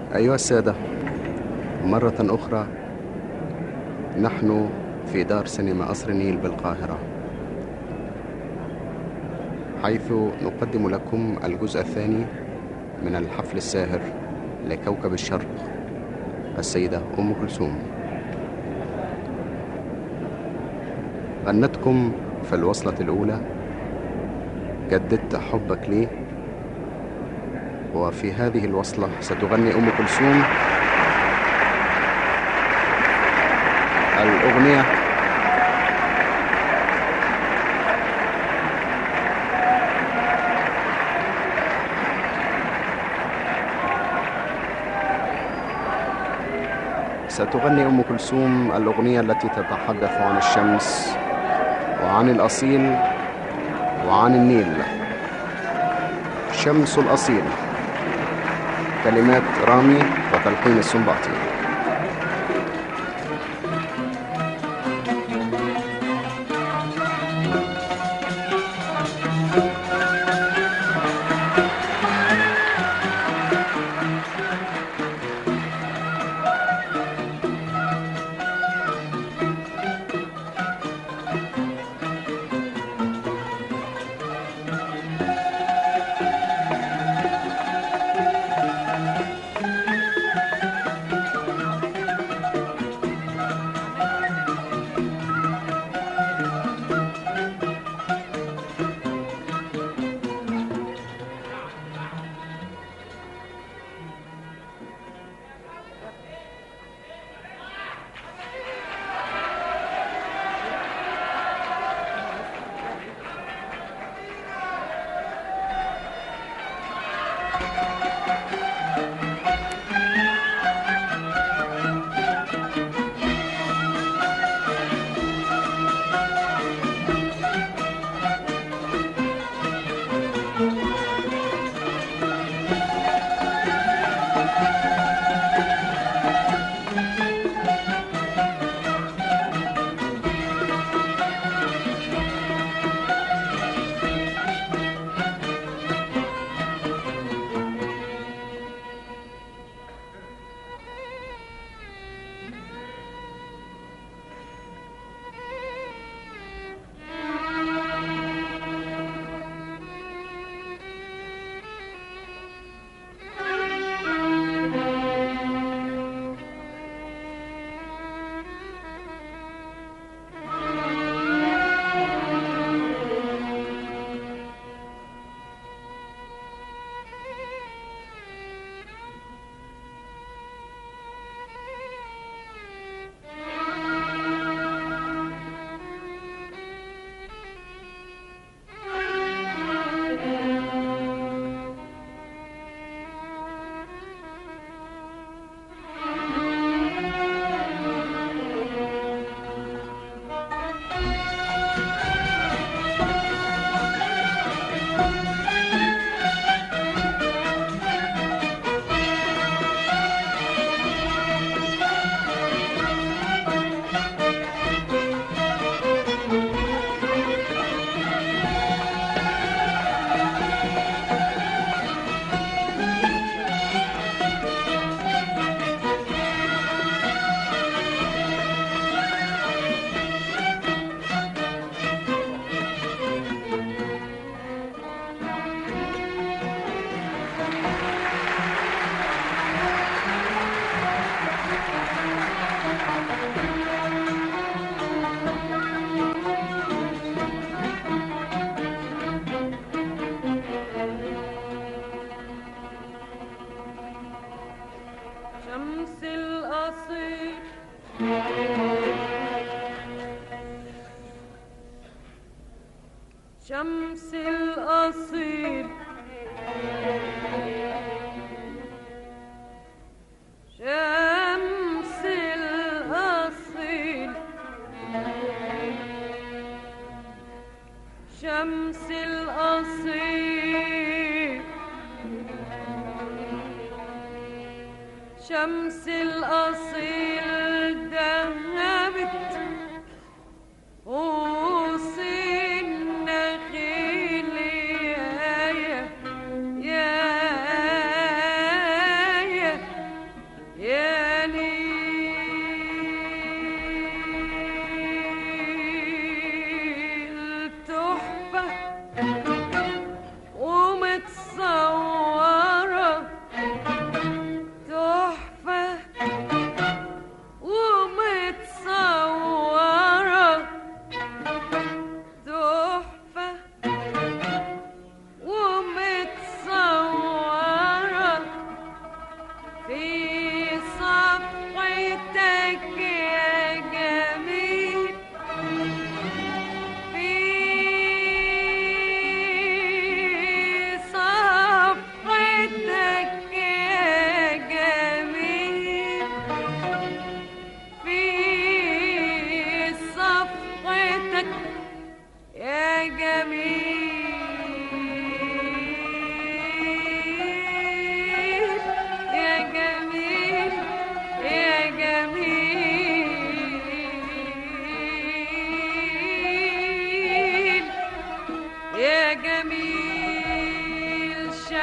أيها السادة مرة أخرى نحن في دار سينما قصر النيل بالقاهرة حيث نقدم لكم الجزء الثاني من الحفل الساهر لكوكب الشرق السيدة أم كلثوم غنتكم في الوصلة الأولى جددت حبك ليه وفي هذه الوصلة ستغني أم كلثوم الأغنية ستغني أم كلثوم الأغنية التي تتحدث عن الشمس وعن الأصيل وعن النيل شمس الأصيل كلمات رامي وتلحين السنباطي شمس الأصيل شمس الأصيل شمس الأصيل شمس الأصيل شمس الأصيل ذهبت غوصي النخيل يا يا يا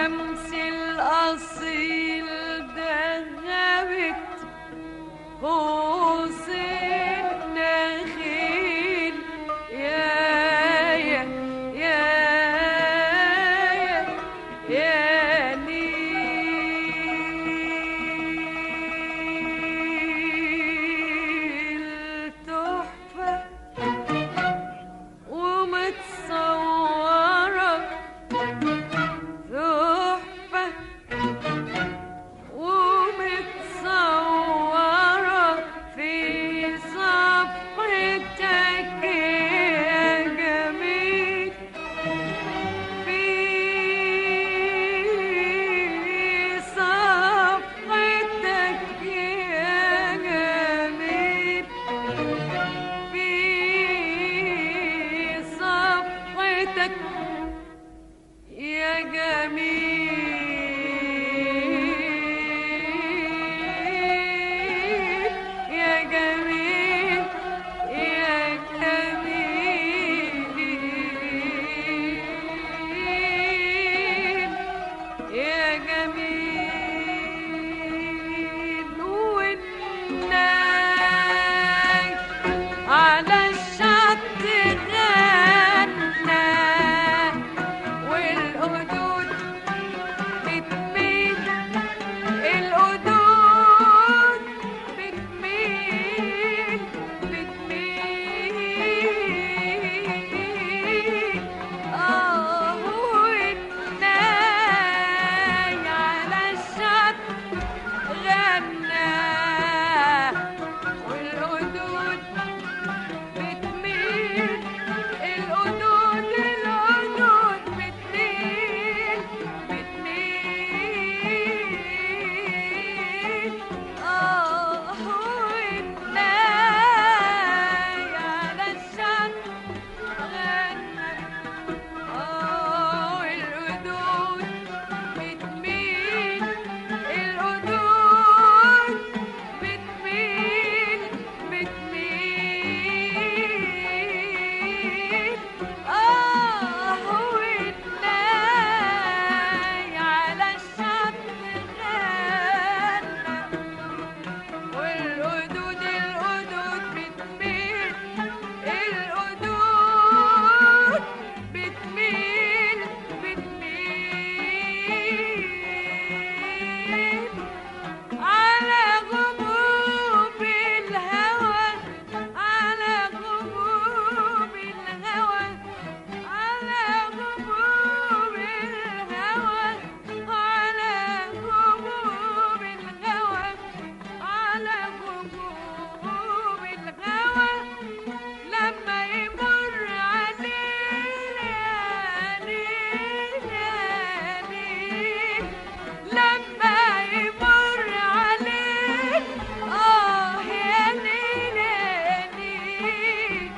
شمس الأصيل ذهبت قوس النخيل يا يا يا يا يا نيل تحفة ومتصورة تحفة ومتصورة في صفحتك يا جميل في صفحتك يا جميل في صفحتك يا جميل يا جميل يا جميل يا جميل والناي على الشط غنى والقدود بتميل القدود بتميل بتميل اه والناي على الشط غنى والقدود بتميل القدود القدود بتميل بتميل اه والناي على الشط غنى اه القدود بتميل القدود بتميل بتميل آه والناي على الشط غنى والقدود القدود بتميل القدود بتميل بتميل على غموم الهوى على غموم الهوى على غموم الهوى على غموم الهوى على غموم الهوى لما يمر علينا لينا لينا لما يمر عليك آه يا ليل يا ليل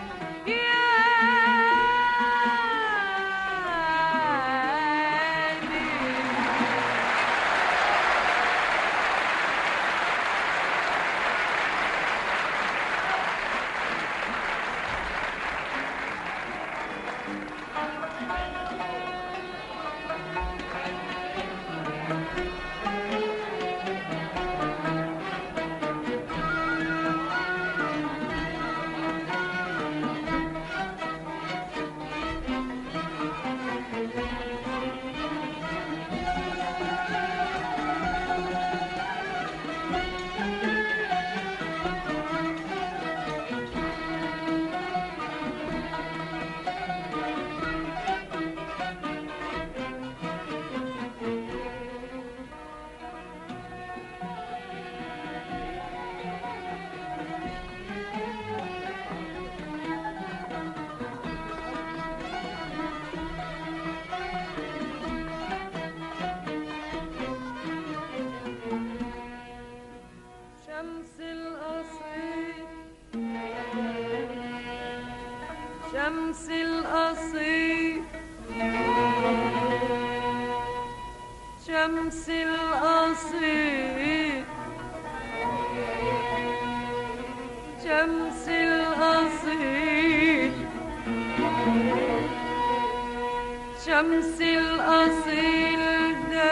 يا ليل شمس الأصيل شمس الأصيل شمس الأصيل شمس الأصيل شمس الأصيل ده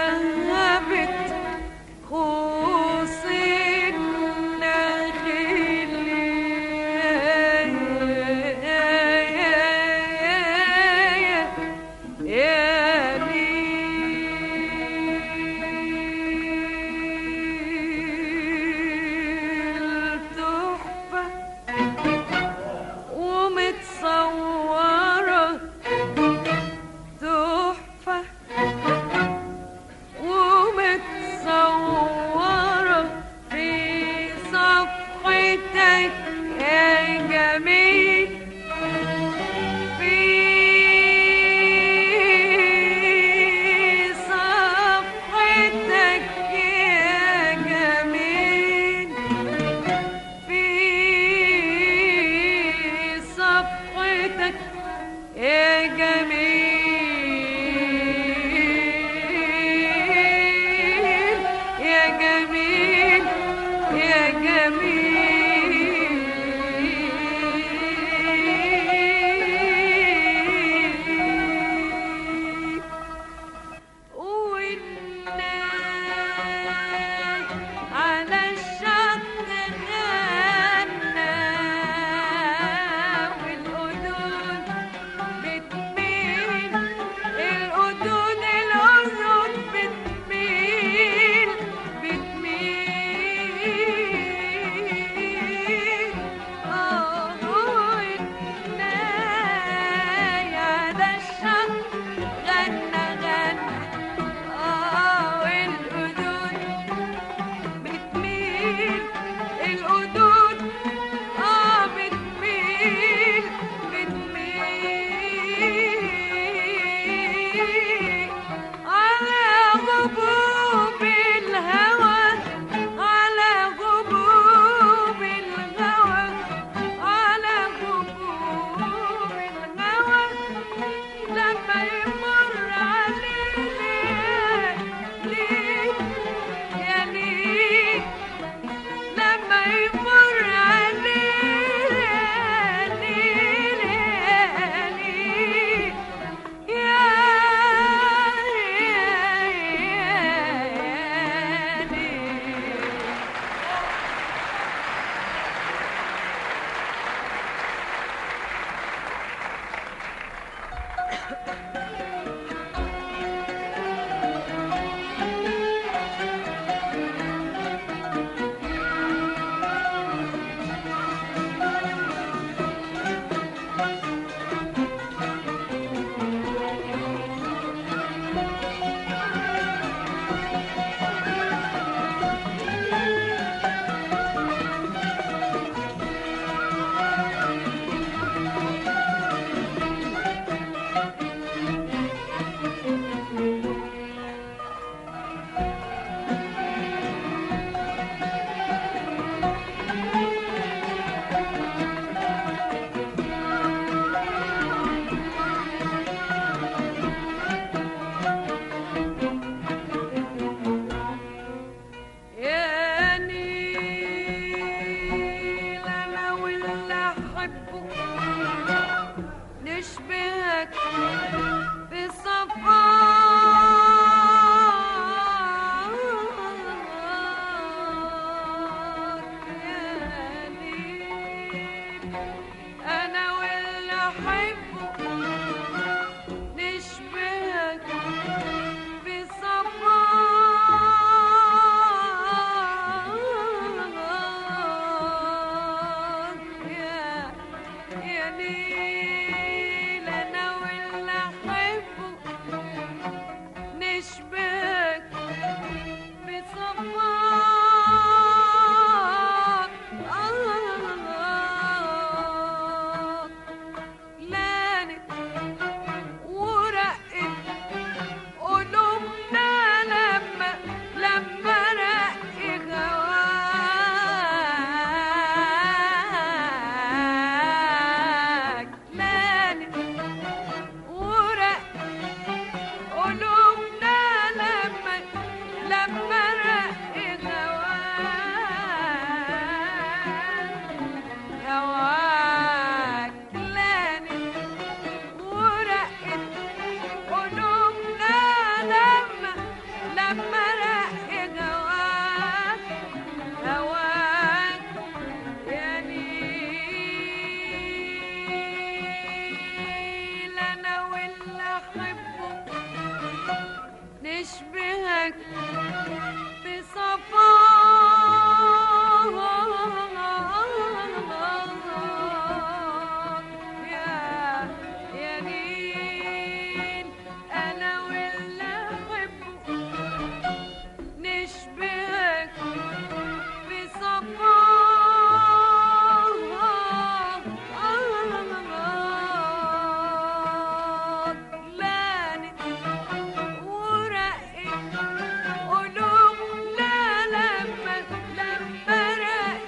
لما رق هواك هواك لاني ورقت قلوبنا لما لما رق هواك هواك يا نيل انا واللي احبه نشبهك بصفاك يا يا نيل انا واللي احبه نشبهك بصفاك لانت ورقت قلوبنا لما لما رقت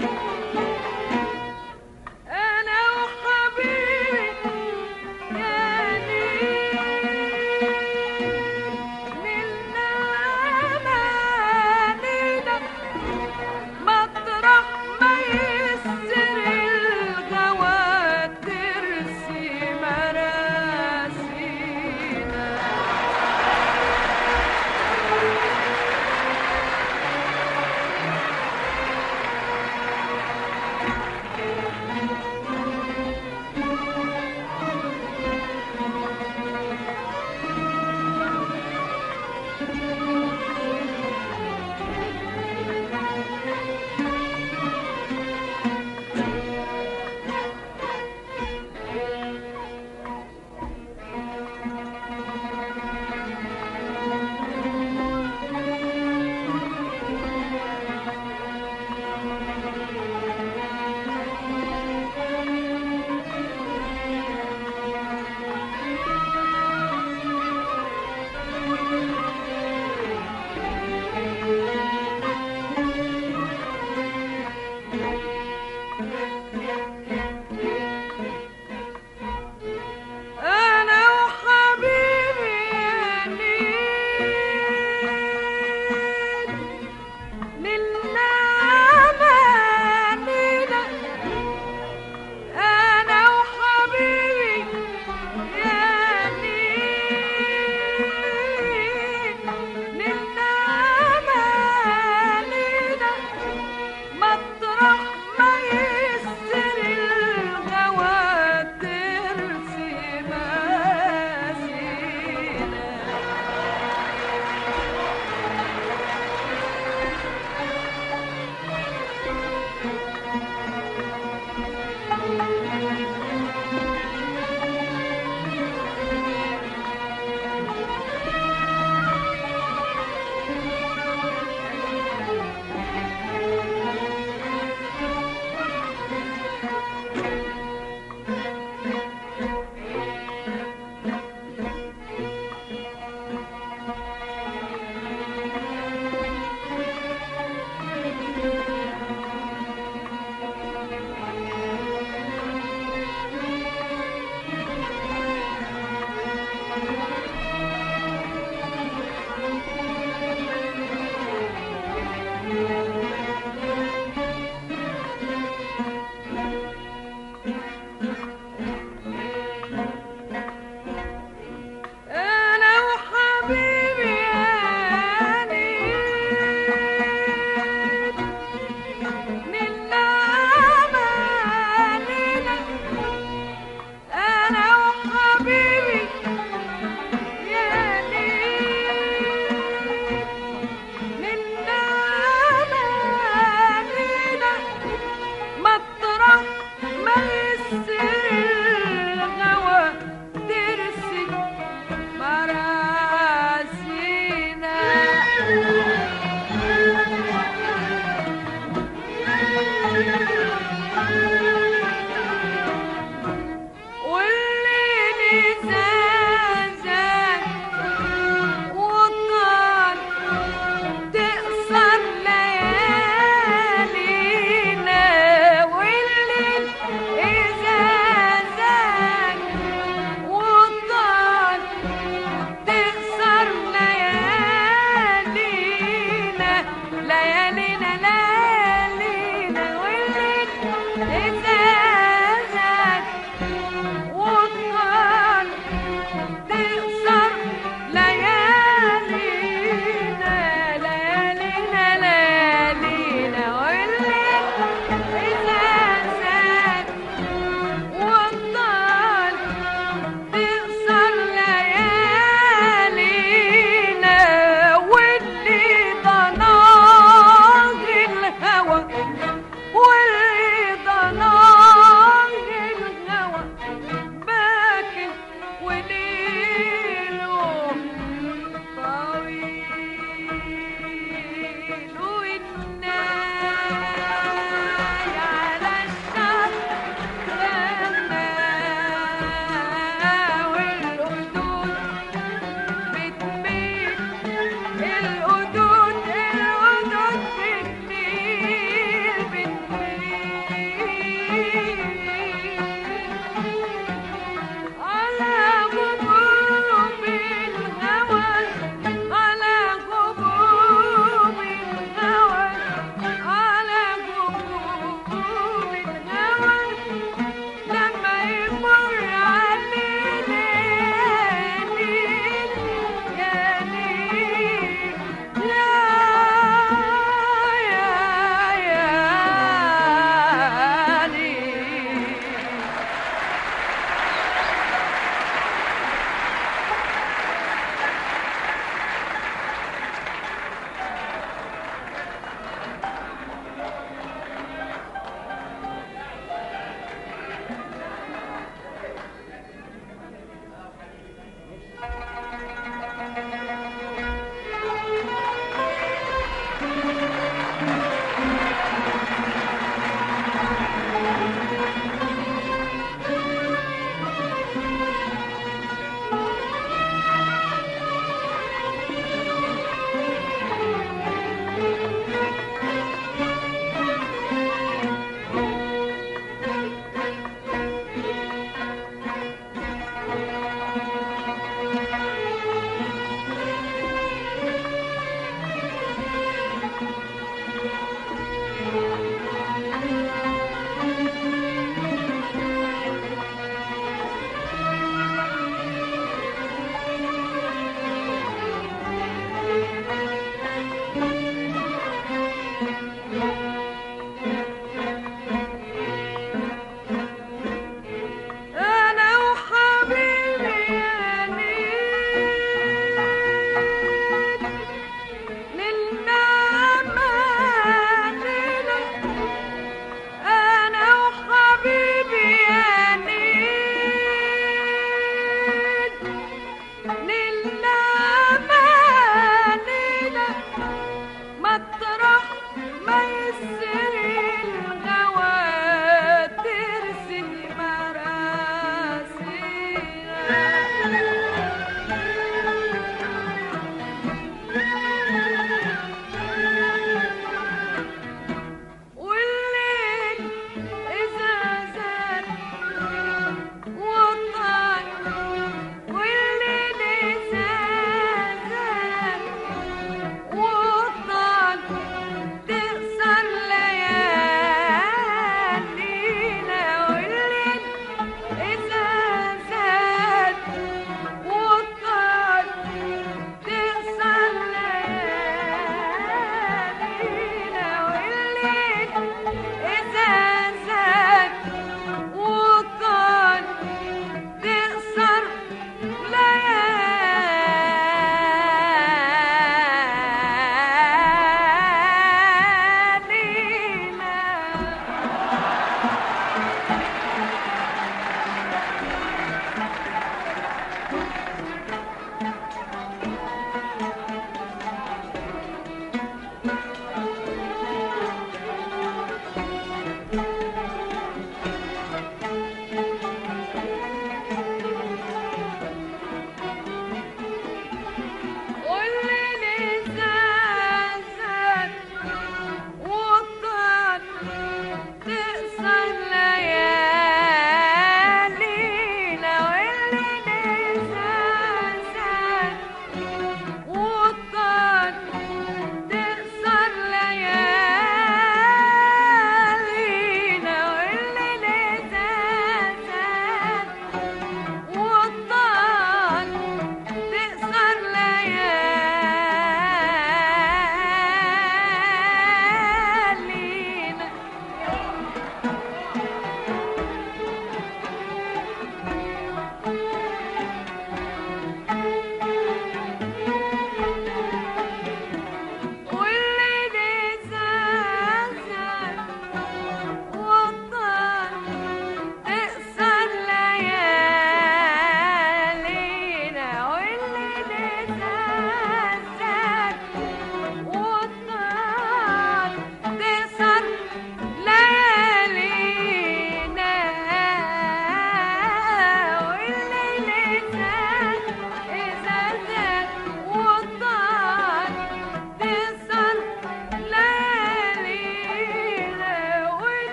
أنا وحبيبي يا نيل نلنا أمانينا مطرح ما يسر الغوى ترسي مراسينا أنا وحبيبي يا نيل نلنا أمانينا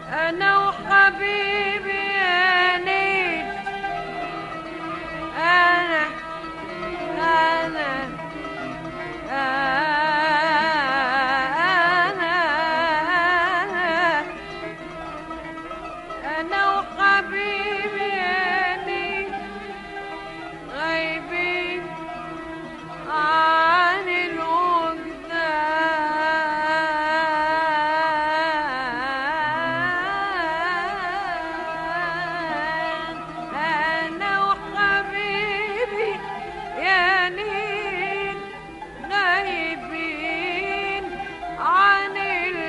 انا وحبيبي يا نيل انا انا انا انا وحبيبي يا نيل غايبين عن الوجدان أنا وحبيبي يا نيل غايبين عن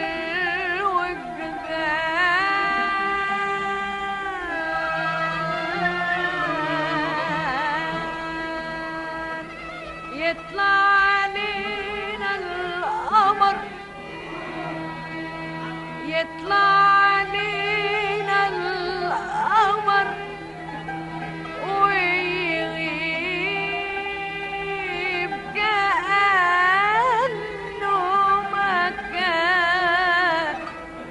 الوجدان يطلع علينا القمر يطلع علينا القمر ويغيب كأنه ما كان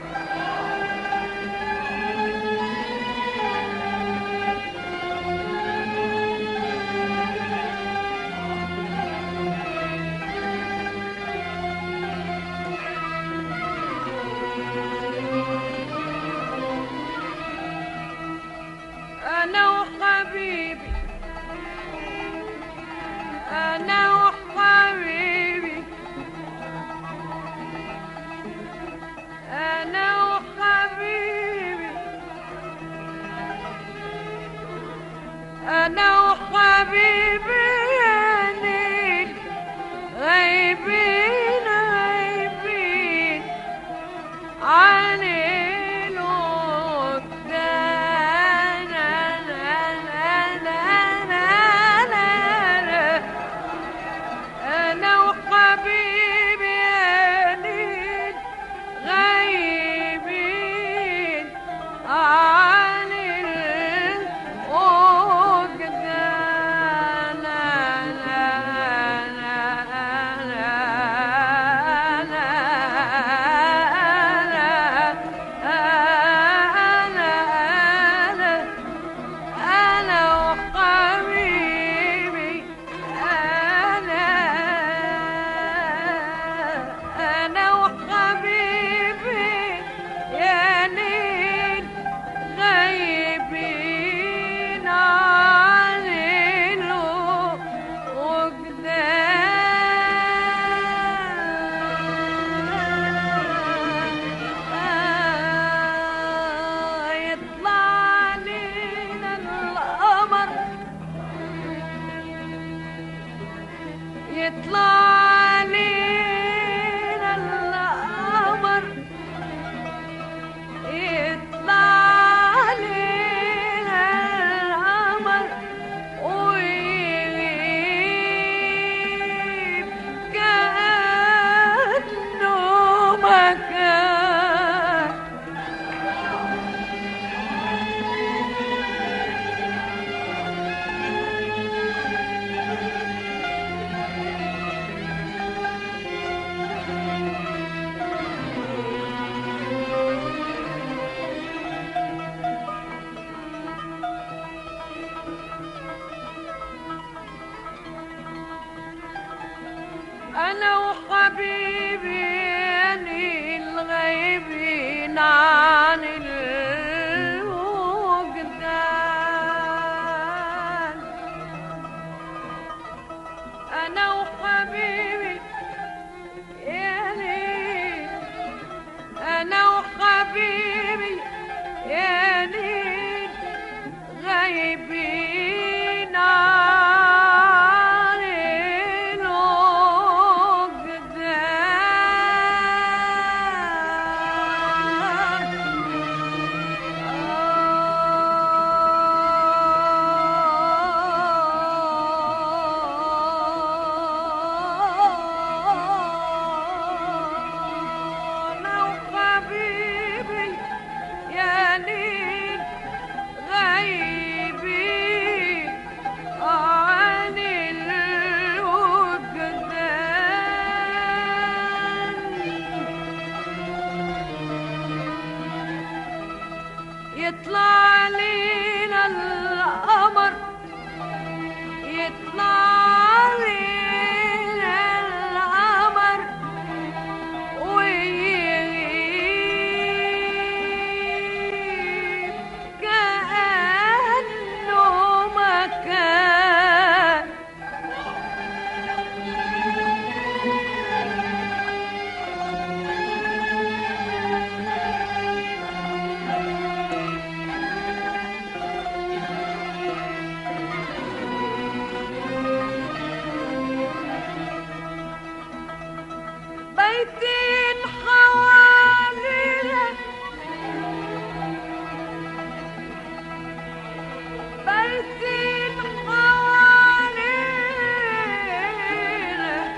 أنا وحبيبي أنا وحبيبي أنا وحبيبي أنا وحبيبي يا نيل غايبين غايبين عن الوجدان لا لا لا لا لا لا أنا وحبيبي يا نيل غايبين عن الوجدان لا لا لا لا لا لا أنا وحبيبي أنا أنا وحبيبي يا نيل غايبين عن الوجدان يطلع علينا القمر يطلع علينا القمر يطلع علينا القمر ويغيب كأنه ما كان أنا وحبيبي يعني الغايبين عن الوجدان أنا وحبيبي يعني أنا وحبيبي يعني غايبين عن الوجدان يطلع علينا القمر يطلع علينا القمر ويغيب كأنه ما كان بيتين حوالينا بيتين حوالينا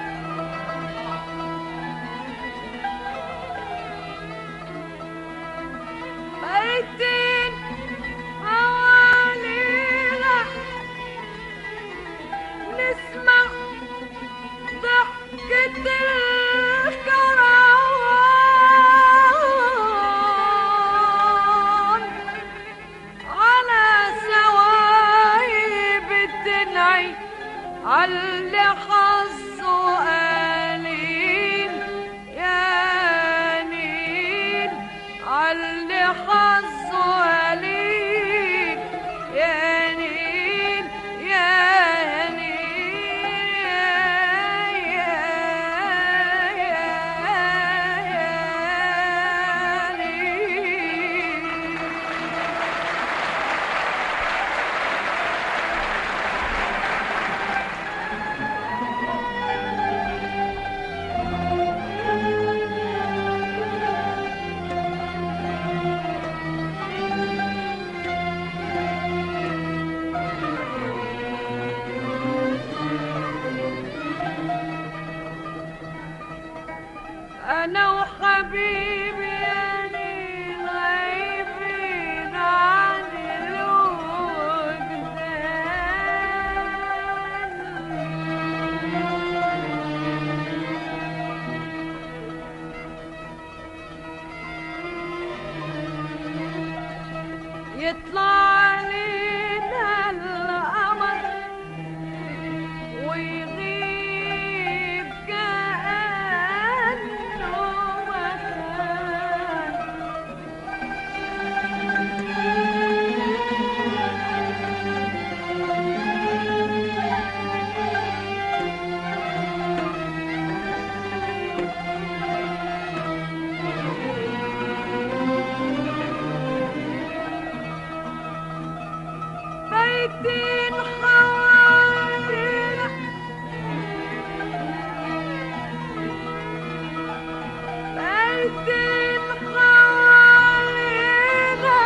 بيتين حوالينا نسمع ضحكة الكروان على سوايب الدنعي على حظه قليل يا نيل على حظه قليل يا نيل يا نيل يا يا يا نيل أنا وحبيبي يعني غايبين عن الوجدان يطلع علينا القمر ويغيب كأنه ما كان بيتين حوالينا بيتين حوالينا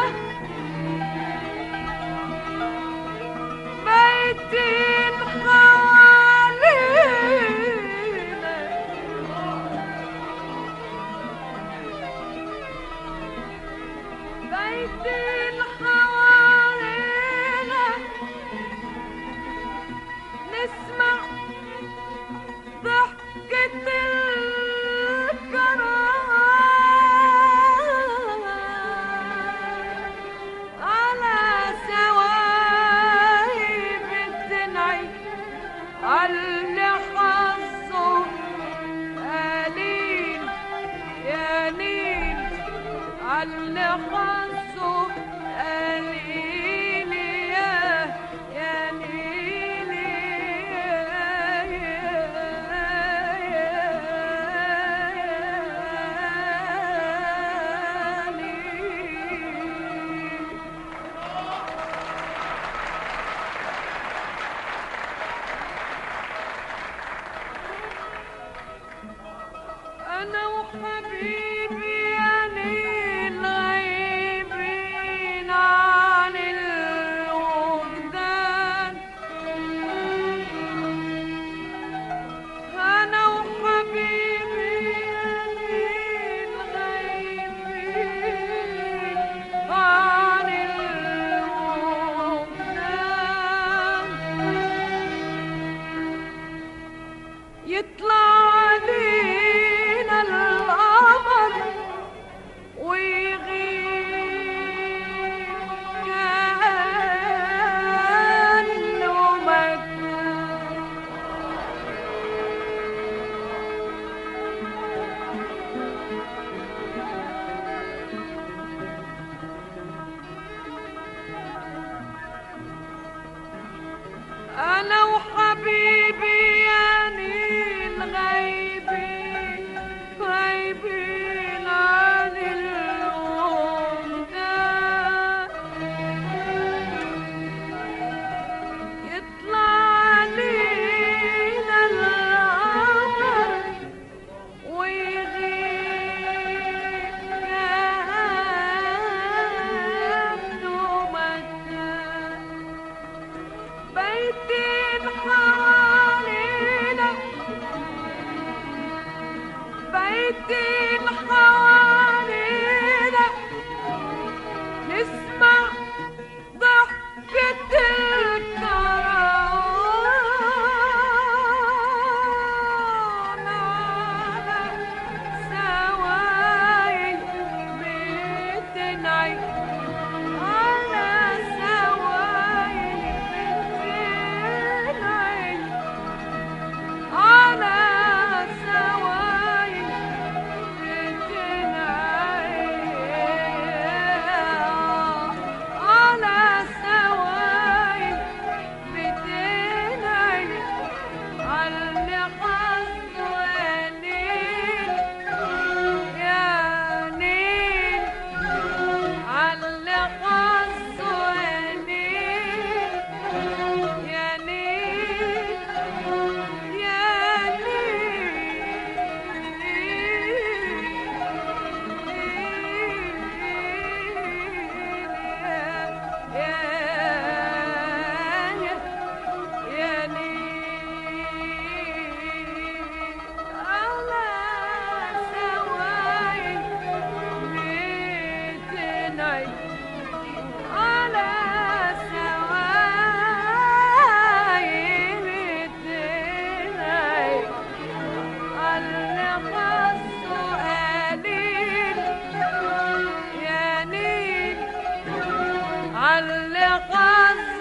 بيتين حوالينا بيتين حوالينا نسمع ضحكة الكرام على سوايب الدنعي على حظه قليل يا نيل على حظه قليل يا يا نيل يا يا نيل أنا وحبيبي يا نيل غايبين عن أنا وحبيبي يا نيل غايبين غايبين عن اليوم ده يطلع علينا القمر ويغيب كأنه مكان بيتين حوالينا بيتين حوالينا نسمع ضحكة الكروان على سوايل بتنعي على سوايل بتنعي على سوايل بتنعي على سوايل بتنعي على قصد نيل يا نيل على قصد نيل يا نيل يا نيل يا نيل على سوايل بتنعي على سوايل بتنعي على قص قليل يا نيل على قص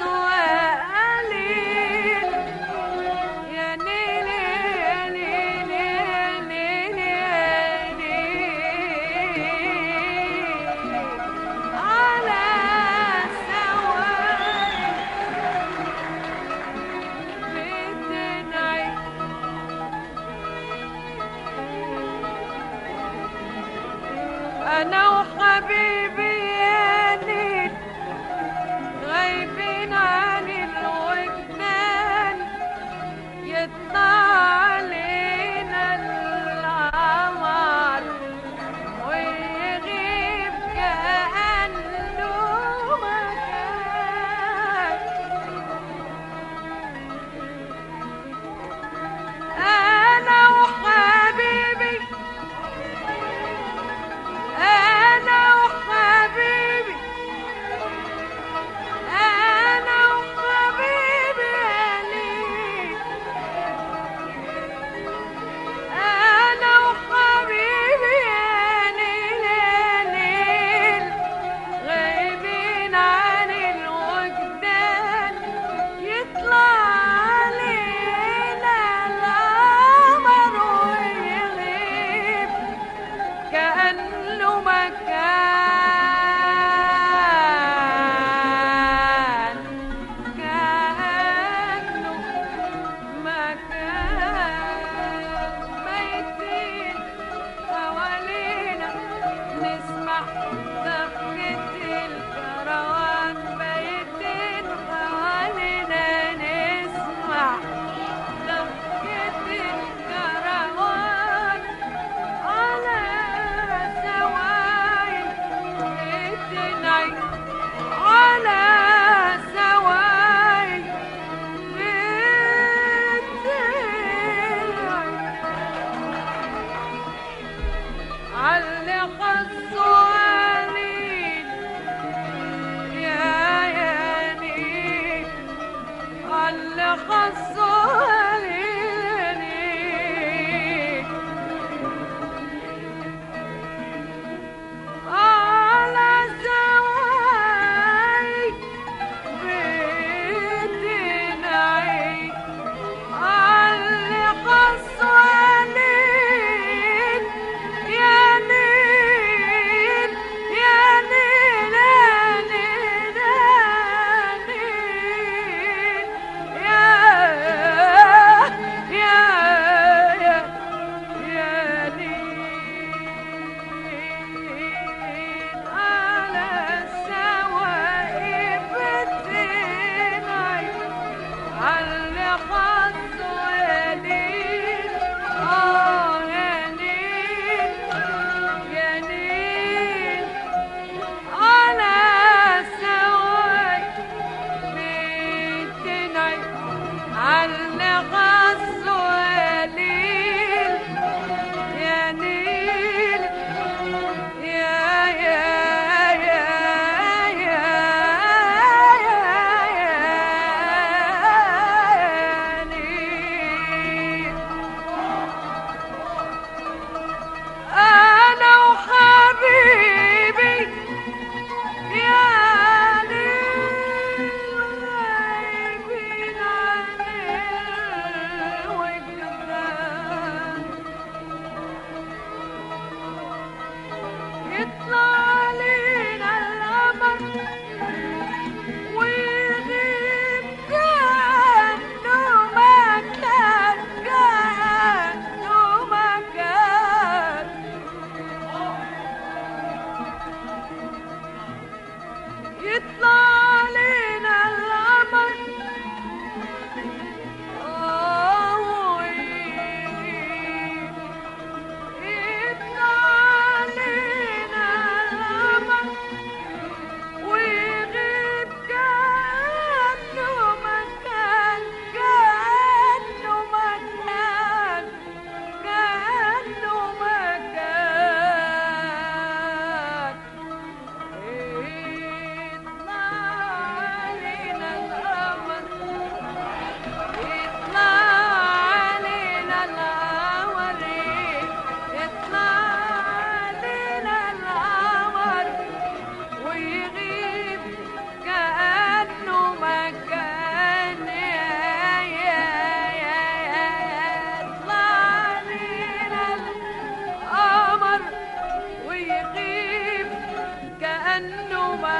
قليل يا نيل يا نيل يا نيل يا نيل على سوايل بتنعي أنا وحبيبي يا نيل غايبين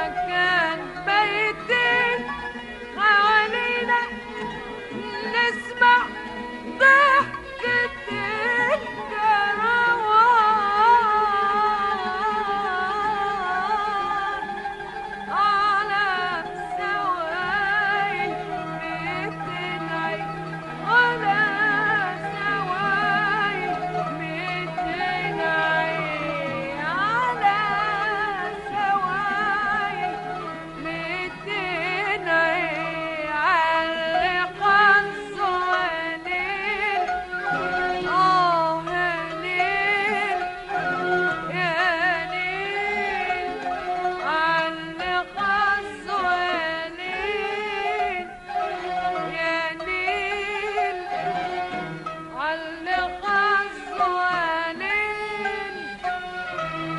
مكان بيتين حوالينا نسمع ضحكة الكروان على سوايل بتنعي على سوايل بتنعي على سوايل بتنعي علق الصوالين آه ليل يا ليل علق الصوالين يا ليل علق الصوالين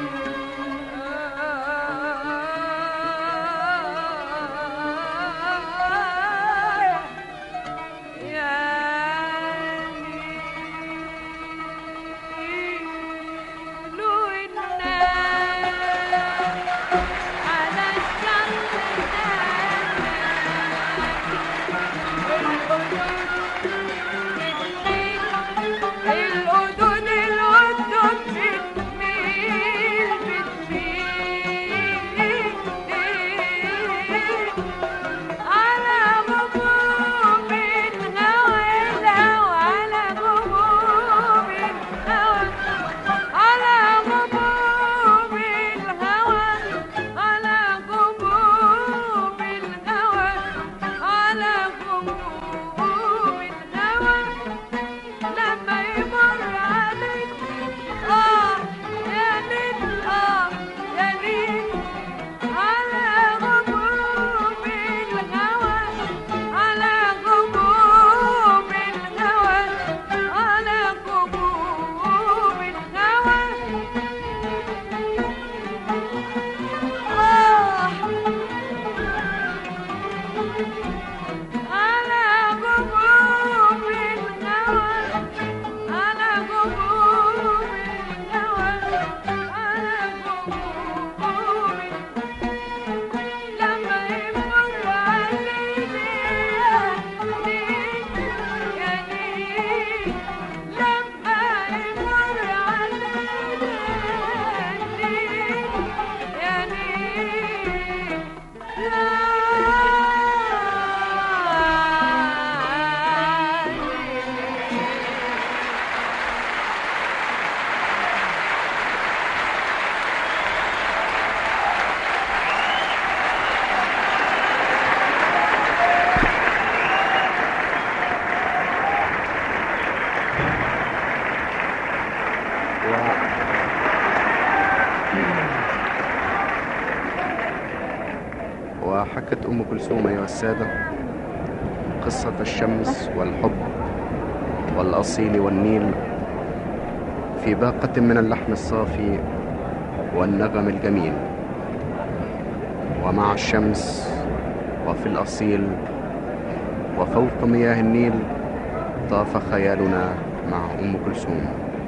الأذن الأذن بتميل بتميل على غموم الهوى على غموم الهوى على غموم الهوى على غموم الهوى على غموم الهوى لما يمر عليك اه يا ليل اه يا ليل على غموم الهوى على غموم الهوى على غموم الهوى آه على غموم الهوى على غموم الهوى على غموم لما يمر علينا يا ليل يا ليل لما يمر علينا يا ليل يا ليل وحكت أم كلثوم أيها السادة قصة الشمس والحب والأصيل والنيل في باقة من اللحن الصافي والنغم الجميل ومع الشمس وفي الأصيل وفوق مياه النيل طاف خيالنا مع أم كلثوم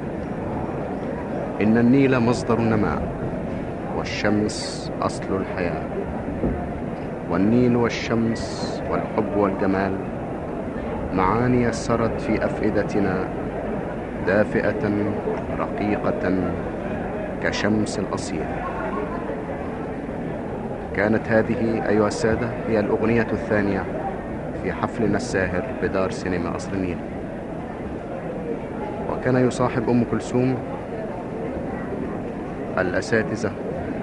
إن النيل مصدر النماء والشمس أصل الحياة والنيل والشمس والحب والجمال معاني سرت في أفئدتنا دافئة رقيقة كشمس الأصيل كانت هذه أيها السادة هي الأغنية الثانية في حفلنا الساهر بدار سينما قصر النيل وكان يصاحب أم كلثوم الأساتذة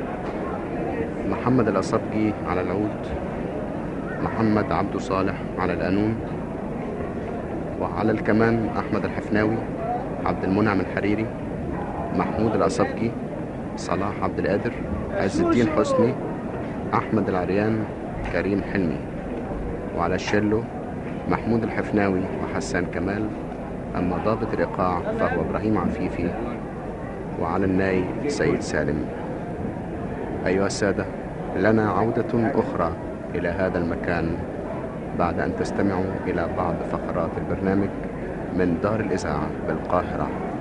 محمد الأصبجي على العود محمد عبد صالح على القانون وعلى الكمان أحمد الحفناوي عبد المنعم الحريري محمود الأصبجي صلاح عبد القادر عز الدين حسني أحمد العريان كريم حلمي وعلى الشيلو محمود الحفناوي وحسان كمال أما ضابط الإيقاع فهو إبراهيم عفيفي وعلى الناي سيد سالم أيها السادة لنا عودة أخرى إلى هذا المكان بعد أن تستمعوا إلى بعض فقرات البرنامج من دار الإذاعة بالقاهرة